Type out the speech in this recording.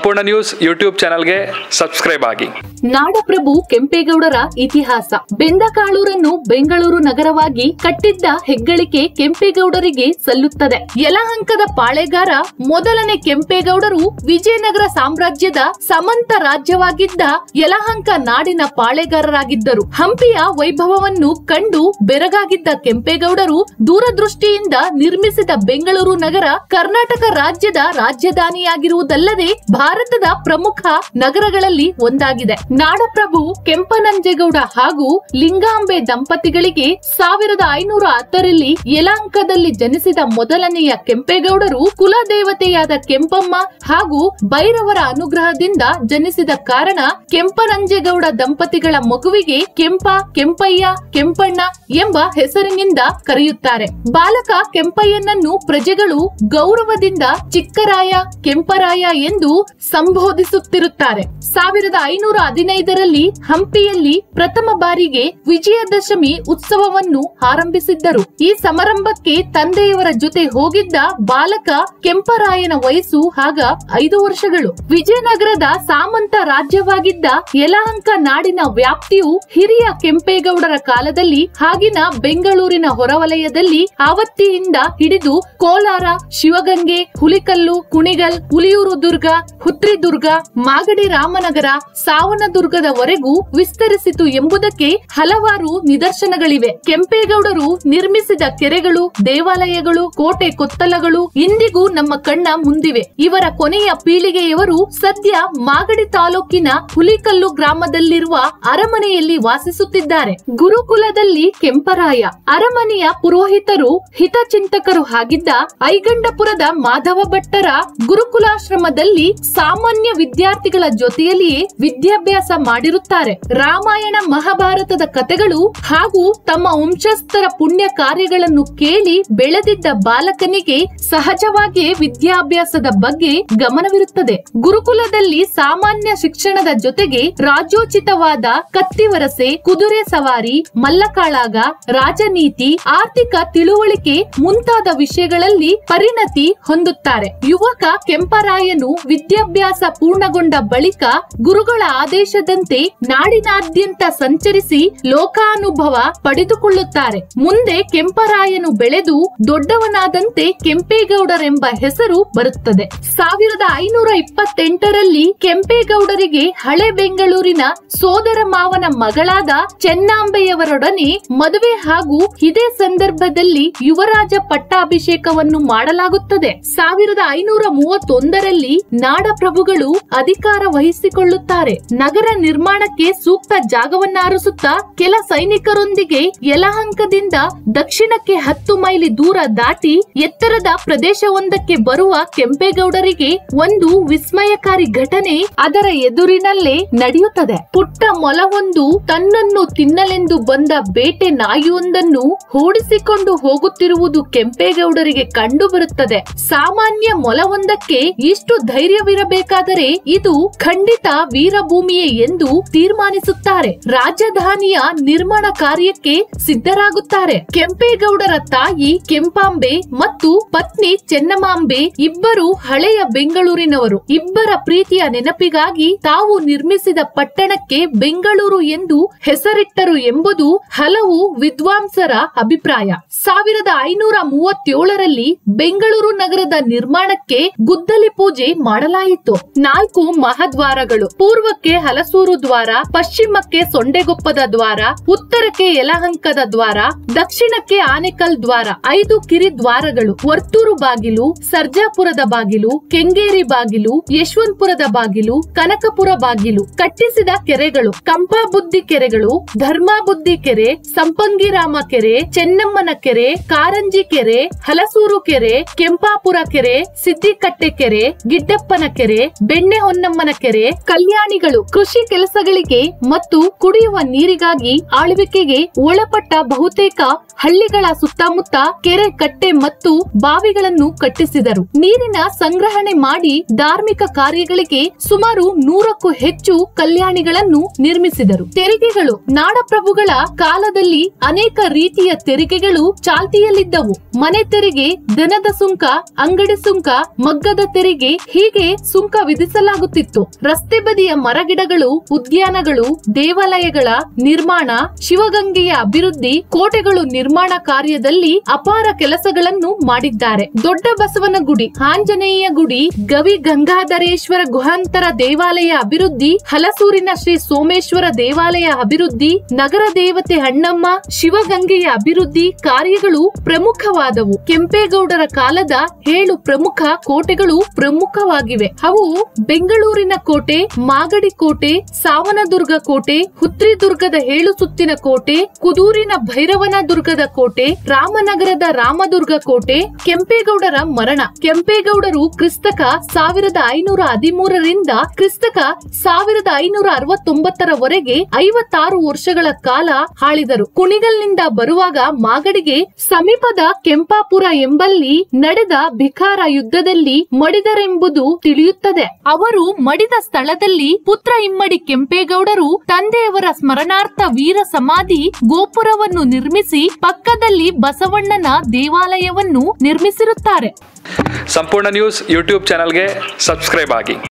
ಸಂಪೂರ್ಣ news YouTube ಚಾನಲ್ಗೆ subscribe ಆಗಿ ನಾಡಪ್ರಭು ಕೆಂಪೇಗೌಡರ ಇತಿಹಾಸ ಬೆಂದಕಾಳೂರನ್ನು ಬೆಂಗಳೂರು ನಗರವಾಗಿ ಕಟ್ಟಿದ್ದ ಹೆಗ್ಗಳಿಕೆ ಕೆಂಪೇಗೌಡರಿಗೆ ಸಲ್ಲುತ್ತದೆ ಯಲಹಂಕದ ಪಾಳೆಗಾರ ಮೊದಲನೇ ಕೆಂಪೇಗೌಡರು ವಿಜಯನಗರ ಸಾಮ್ರಾಜ್ಯದ ಸಮಂತ ರಾಜ್ಯವಾಗಿದ್ದ ಯಲಹಂಕ ನಾಡಿನ ಪಾಳೆಗಾರರಾಗಿದ್ದರು ಹಂಪಿಯ ವೈಭವವನ್ನು ಕಂಡು ಬೆರಗಾಗಿದ್ದ ಕೆಂಪೇಗೌಡರು ದೂರದೃಷ್ಟಿಯಿಂದ ನಿರ್ಮಿಸಿದ ಬೆಂಗಳೂರು ನಗರ ಕರ್ನಾಟಕ ರಾಜ್ಯದ ರಾಜಧಾನಿಯಾಗಿರುವುದಲ್ಲದೆ ಭಾರತದ ಪ್ರಮುಖ ನಗರಗಳಲ್ಲಿ ಒಂದಾಗಿದೆ ನಾಡಪ್ರಭು ಕೆಂಪನಂಜೇಗೌಡ ಹಾಗೂ ಲಿಂಗಾಂಬೆ ದಂಪತಿಗಳಿಗೆ ಸಾವಿರದ ಐನೂರ ಹತ್ತರಲ್ಲಿ ಯಲಹಂಕದಲ್ಲಿ ಜನಿಸಿದ ಮೊದಲನೆಯ ಕೆಂಪೇಗೌಡರು ಕುಲದೇವತೆಯಾದ ಕೆಂಪಮ್ಮ ಹಾಗೂ ಭೈರವರ ಅನುಗ್ರಹದಿಂದ ಜನಿಸಿದ ಕಾರಣ ಕೆಂಪನಂಜೇಗೌಡ ದಂಪತಿಗಳ ಮಗುವಿಗೆ ಕೆಂಪ ಕೆಂಪಯ್ಯ ಕೆಂಪಣ್ಣ ಎಂಬ ಹೆಸರಿನಿಂದ ಕರೆಯುತ್ತಾರೆ ಬಾಲಕ ಕೆಂಪಯ್ಯನನ್ನು ಪ್ರಜೆಗಳು ಗೌರವದಿಂದ ಚಿಕ್ಕರಾಯ ಕೆಂಪರಾಯ ಎಂದು ಸಂಬೋಧಿಸುತ್ತಿರುತ್ತಾರೆ ಸಾವಿರದ ಐನೂರ ಹದಿನೈದರಲ್ಲಿ ಹಂಪಿಯಲ್ಲಿ ಪ್ರಥಮ ಬಾರಿಗೆ ವಿಜಯದಶಮಿ ಉತ್ಸವವನ್ನು ಆರಂಭಿಸಿದ್ದರು ಈ ಸಮಾರಂಭಕ್ಕೆ ತಂದೆಯವರ ಜೊತೆ ಹೋಗಿದ್ದ ಬಾಲಕ ಕೆಂಪರಾಯನ ವಯಸ್ಸು ಆಗ ಐದು ವರ್ಷಗಳು ವಿಜಯನಗರದ ಸಾಮಂತ ರಾಜ್ಯವಾಗಿದ್ದ ಯಲಹಂಕ ನಾಡಿನ ವ್ಯಾಪ್ತಿಯು ಹಿರಿಯ ಕೆಂಪೇಗೌಡರ ಕಾಲದಲ್ಲಿ ಆಗಿನ ಬೆಂಗಳೂರಿನ ಹೊರವಲಯದಲ್ಲಿ ಆವತ್ತಿಯಿಂದ ಹಿಡಿದು ಕೋಲಾರ ಶಿವಗಂಗೆ ಹುಲಿಕಲ್ಲು ಕುಣಿಗಲ್ ಹುಲಿಯೂರು ದುರ್ಗ ಹುತ್ರಿದುರ್ಗ ಮಾಗಡಿ ರಾಮನಗರ ಸಾವನದುರ್ಗದವರೆಗೂ ವಿಸ್ತರಿಸಿತು ಎಂಬುದಕ್ಕೆ ಹಲವಾರು ನಿದರ್ಶನಗಳಿವೆ ಕೆಂಪೇಗೌಡರು ನಿರ್ಮಿಸಿದ ಕೆರೆಗಳು ದೇವಾಲಯಗಳು ಕೋಟೆ ಕೊತ್ತಲಗಳು ಇಂದಿಗೂ ನಮ್ಮ ಕಣ್ಣ ಮುಂದಿವೆ ಇವರ ಕೊನೆಯ ಪೀಳಿಗೆಯವರು ಸದ್ಯ ಮಾಗಡಿ ತಾಲೂಕಿನ ಹುಲಿಕಲ್ಲು ಗ್ರಾಮದಲ್ಲಿರುವ ಅರಮನೆಯಲ್ಲಿ ವಾಸಿಸುತ್ತಿದ್ದಾರೆ ಗುರುಕುಲದಲ್ಲಿ ಕೆಂಪರಾಯ ಅರಮನೆಯ ಪುರೋಹಿತರು ಹಿತಚಿಂತಕರು ಆಗಿದ್ದ ಐಗಂಡಪುರದ ಮಾಧವ ಭಟ್ಟರ ಗುರುಕುಲಾಶ್ರಮದಲ್ಲಿ ಸಾಮಾನ್ಯ ವಿದ್ಯಾರ್ಥಿಗಳ ಜೊತೆಯಲ್ಲಿಯೇ ವಿದ್ಯಾಭ್ಯಾಸ ಮಾಡಿರುತ್ತಾರೆ ರಾಮಾಯಣ ಮಹಾಭಾರತದ ಕಥೆಗಳು ಹಾಗೂ ತಮ್ಮ ವಂಶಸ್ಥರ ಪುಣ್ಯ ಕಾರ್ಯಗಳನ್ನು ಕೇಳಿ ಬೆಳೆದಿದ್ದ ಬಾಲಕನಿಗೆ ಸಹಜವಾಗಿಯೇ ವಿದ್ಯಾಭ್ಯಾಸದ ಬಗ್ಗೆ ಗಮನವಿರುತ್ತದೆ ಗುರುಕುಲದಲ್ಲಿ ಸಾಮಾನ್ಯ ಶಿಕ್ಷಣದ ಜೊತೆಗೆ ರಾಜ್ಯೋಚಿತವಾದ ಕತ್ತಿವರಸೆ ಕುದುರೆ ಸವಾರಿ ಮಲ್ಲಕಾಳಾಗ ರಾಜನೀತಿ ಆರ್ಥಿಕ ತಿಳುವಳಿಕೆ ಮುಂತಾದ ವಿಷಯಗಳಲ್ಲಿ ಪರಿಣತಿ ಹೊಂದುತ್ತಾರೆ ಯುವಕ ಕೆಂಪರಾಯನು ವಿದ್ಯಾಭ್ಯಾಸ ಪೂರ್ಣಗೊಂಡ ಬಳಿಕ ಗುರುಗಳ ಆದೇಶದಂತೆ ನಾಡಿನಾದ್ಯಂತ ಸಂಚರಿಸಿ ಲೋಕಾನುಭವ ಪಡೆದುಕೊಳ್ಳುತ್ತಾರೆ ಮುಂದೆ ಕೆಂಪರಾಯನು ಬೆಳೆದು ದೊಡ್ಡವನಾದಂತೆ ಕೆಂಪೇಗೌಡರೆಂಬ ಹೆಸರು ಬರುತ್ತದೆ ಸಾವಿರದ ಐನೂರ ಇಪ್ಪತ್ತೆಂಟರಲ್ಲಿ ಕೆಂಪೇಗೌಡರಿಗೆ ಹಳೆ ಬೆಂಗಳೂರಿನ ಸೋದರ ಮಾವನ ಮಗಳಾದ ಚೆನ್ನಾಂಬೆಯವರೊಡನೆ ಮದುವೆ ಹಾಗೂ ಇದೇ ಸಂದರ್ಭದಲ್ಲಿ ಯುವರಾಜ ಪಟ್ಟಾಭಿಷೇಕವನ್ನು ಮಾಡಲಾಗುತ್ತದೆ ಸಾವಿರದ ಐನೂರ ಮೂವತ್ತೊಂದರಲ್ಲಿ ನಾಡಪ್ರಭುಗಳು ಅಧಿಕಾರ ವಹಿಸಿಕೊಳ್ಳುತ್ತಾರೆ ನಗರ ನಿರ್ಮಾಣಕ್ಕೆ ಸೂಕ್ತ ಜಾಗವನ್ನಾರಿಸುತ್ತಾ ಕೆಲ ಸೈನಿಕರೊಂದಿಗೆ ಯಲಹಂಕದಿಂದ ದಕ್ಷಿಣಕ್ಕೆ ಹತ್ತು ಮೈಲಿ ದೂರ ದಾಟಿ ಎತ್ತರದ ಪ್ರದೇಶವೊಂದಕ್ಕೆ ಬರುವ ಕೆಂಪೇಗೌಡರಿಗೆ ಒಂದು ವಿಸ್ಮಯಕಾರಿ ಘಟನೆ ಅದರ ಎದುರಿನಲ್ಲೇ ನಡೆಯುತ್ತದೆ ಪುಟ್ಟ ಮೊಲವೊಂದು ತನ್ನನ್ನು ತಿನ್ನಲೆಂದು ಬಂದ ಬೇಟೆ ನಾಯಿಯೊಂದನ್ನು ಓಡಿಸಿಕೊಂಡು ಹೋಗುತ್ತಿರುವುದು ಕೆಂಪೇಗೌಡರಿಗೆ ಕಂಡು ಬರುತ್ತದೆ ಸಾಮಾನ್ಯ ಮೊಲವೊಂದಕ್ಕೆ ಇಷ್ಟು ಧೈರ್ಯವಿರಬೇಕಾದರೆ ಇದು ಖಂಡಿತ ವೀರಭೂಮಿಯೇ ಎಂದು ತೀರ್ಮಾನಿಸುತ್ತಾರೆ ರಾಜಧಾನಿಯ ನಿರ್ಮಾಣ ಕಾರ್ಯಕ್ಕೆ ಸಿದ್ಧರಾಗುತ್ತಾರೆ ಕೆಂಪೇಗೌಡರ ತಾಯಿ ಕೆಂಪಾಂಬೆ ಮತ್ತು ಪತ್ನಿ ಚೆನ್ನಮಾಂಬೆ ಇಬ್ಬರು ಹಳೆಯ ಬೆಂಗಳೂರಿನವರು ಇಬ್ಬರ ಪ್ರೀತಿಯ ನೆನಪಿಗಾಗಿ ತಾವು ನಿರ್ಮಿಸಿದ ಪಟ್ಟಣಕ್ಕೆ ಬೆಂಗಳೂರು ಎಂದು ಹೆಸರಿಟ್ಟರು ಎಂಬುದು ಹಲವು ವಿದ್ವಾಂಸರ ಅಭಿಪ್ರಾಯ ಸಾವಿರದ ಐನೂರ ಮೂವತ್ತೇಳರಲ್ಲಿ ಬೆಂಗಳೂರು ನಗರದ ನಿರ್ಮಾಣಕ್ಕೆ ಗುದ್ದಲಿ ಪೂಜೆ ಮಾಡಲಾಯಿತು ನಾಲ್ಕು ಮಹದ್ವಾರಗಳು ಪೂರ್ವಕ್ಕೆ ಹಲಸೂರು ದ್ವಾರ ಪಶ್ಚಿಮಕ್ಕೆ ಸೊಂಡೆಗೊಪ್ಪದ ದ್ವಾರ ಉತ್ತರಕ್ಕೆ ಯಲಹಂಕದ ದ್ವಾರ ದಕ್ಷಿಣಕ್ಕೆ ಆನೆಕಲ್ ದ್ವಾರ ಐದು ಕಿರಿ ದ್ವಾರಗಳು ವರ್ತೂರು ಬಾಗಿಲು ಸರ್ಜಾಪುರದ ಬಾಗಿಲು ಕೆಂಗೇರಿ ಬಾಗಿಲು ಯಶವಂತಪುರದ ಬಾಗಿಲು ಕನಕಪುರ ಬಾಗಿಲು ಕಟ್ಟಿಸಿದ ಕೆರೆಗಳು ಕಂಪಾಬುದ್ದಿ ಕೆರೆಗಳು ಧರ್ಮಾಬುದ್ದಿ ಕೆರೆ ಸಂಪಂಗಿರಾಮ ಕೆರೆ ಚೆನ್ನಮ್ಮನ ಕೆರೆ ಕಾರಂಜಿ ಕೆರೆ ಹಲಸೂರು ಕೆರೆ ಕೆಂಪಾಪುರ ಕೆರೆ ಸಿದ್ದಿಕಟ್ಟೆ ಕೆರೆ ಗಿಡ್ಡಪ್ಪನ ಕೆರೆ ಬೆಣ್ಣೆ ಹೊನ್ನಮ್ಮನ ಕೆರೆ ಕಲ್ಯಾಣಿಗಳು ಕೃಷಿ ಕೆಲಸಗಳಿಗೆ ಮತ್ತು ಕುಡಿಯುವ ನೀರಿಗಾಗಿ ಆಳ್ವಿಕೆಗೆ ಒಳಪಟ್ಟ ಬಹುತೇಕ ಹಳ್ಳಿಗಳ ಸುತ್ತಮುತ್ತ ಕೆರೆ ಕಟ್ಟೆ ಮತ್ತು ಬಾವಿಗಳನ್ನು ಕಟ್ಟಿಸಿದರು ನೀರಿನ ಸಂಗ್ರಹಣೆ ಮಾಡಿ ಧಾರ್ಮಿಕ ಕಾರ್ಯಗಳಿಗೆ ಸುಮಾರು ನೂರಕ್ಕೂ ಹೆಚ್ಚು ಕಲ್ಯಾಣಿಗಳನ್ನು ನಿರ್ಮಿಸಿದರು ತೆರಿಗೆಗಳು ನಾಡಪ್ರಭುಗಳ ಕಾಲದಲ್ಲಿ ಅನೇಕ ರೀತಿಯ ತೆರಿಗೆಗಳು ಚಾಲ್ತಿಯಲ್ಲಿದ್ದವು ಮನೆ ತೆರಿಗೆ ದನದ ಸುಂಕ ಅಂಗಡಿ ಸುಂಕ ಮಗ್ಗದ ತೆರಿಗೆ ಹೀಗೆ ಸುಂಕ ವಿಧಿಸಲಾಗುತ್ತಿತ್ತು ರಸ್ತೆ ಬದಿಯ ಮರಗಿಡಗಳು ಉದ್ಯಾನಗಳು ದೇವಾಲಯಗಳ ನಿರ್ಮಾಣ ಶಿವಗಂಗೆಯ ಅಭಿವೃದ್ಧಿ ಕೋಟೆಗಳು ನಿರ್ಮಾಣ ಕಾರ್ಯದಲ್ಲಿ ಅಪಾರ ಕೆಲಸಗಳನ್ನು ಮಾಡಿದ್ದಾರೆ ದೊಡ್ಡ ಬಸವನ ಗುಡಿ ಆಂಜನೇಯ ಗುಡಿ ಗವಿ ಗಂಗಾಧರೇಶ್ವರ ಗುಹಾಂತರ ದೇವಾಲಯ ಅಭಿವೃದ್ಧಿ ಹಲಸೂರಿನ ಶ್ರೀ ಸೋಮೇಶ್ವರ ದೇವಾಲಯ ಅಭಿವೃದ್ಧಿ ನಗರ ದೇವತೆ ಹಣ್ಣಮ್ಮ ಶಿವಗಂಗೆಯ ಅಭಿವೃದ್ಧಿ ಕಾರ್ಯಗಳು ಪ್ರಮುಖವಾದವು ಕೆಂಪೇಗೌಡರ ಕಾಲದ ಏಳು ಪ್ರಮುಖ ಕೋಟೆಗಳು ಪ್ರಮುಖವಾಗಿವೆ ಅವು ಬೆಂಗಳೂರಿನ ಕೋಟೆ ಮಾಗಡಿ ಕೋಟೆ ಸಾವನದುರ್ಗ ಕೋಟೆ ಹುತ್ರಿದುರ್ಗದ ಏಳು ಸುತ್ತಿನ ಕೋಟೆ ಕುದೂರಿನ ಭೈರವನ ದುರ್ಗದ ಕೋಟೆ ರಾಮನಗರದ ರಾಮದುರ್ಗ ಕೋಟೆ ಕೆಂಪೇಗೌಡರ ಮರಣ ಕೆಂಪೇಗೌಡರು ಕ್ರಿಸ್ತಕ ಸಾವಿರದ ಐನೂರ ಹದಿಮೂರರಿಂದ ಕ್ರಿಸ್ತಕ ಸಾವಿರದ ಐನೂರ ಅರವತ್ತೊಂಬತ್ತರವರೆಗೆ ಐವತ್ತಾರು ವರ್ಷಗಳ ಕಾಲ ಆಳಿದರು ಕುಣಿಗಲ್ನಿಂದ ಬರುವಾಗ ಮಾಗಡಿಗೆ ಸಮೀಪದ ಕೆಂಪಾಪುರ ಎಂಬಲ್ಲಿ ನಡೆದ ಭಿಕಾರ ಯುದ್ಧದಲ್ಲಿ ಮಡಿದರೆಂಬುದು ತಿಳಿಯುತ್ತದೆ ಅವರು ಮಡಿದ ಸ್ಥಳದಲ್ಲಿ ಪುತ್ರ ಇಮ್ಮಡಿ ಕೆಂಪೇಗೌಡರು ತಂದೆಯವರ ಸ್ಮರಣಾರ್ಥ ವೀರ ಸಮಾಧಿ ಗೋಪುರವನ್ನು ನಿರ್ಮಿಸಿ ಪಕ್ಕದಲ್ಲಿ ಬಸವಣ್ಣನ ದೇವಾಲಯವನ್ನು ನಿರ್ಮಿಸಿರುತ್ತಾರೆ ಸಂಪೂರ್ಣ ನ್ಯೂಸ್ ಯೂಟ್ಯೂಬ್ ಚಾನಲ್ಗೆ ಸಬ್ಸ್ಕ್ರೈಬ್ ಆಗಿ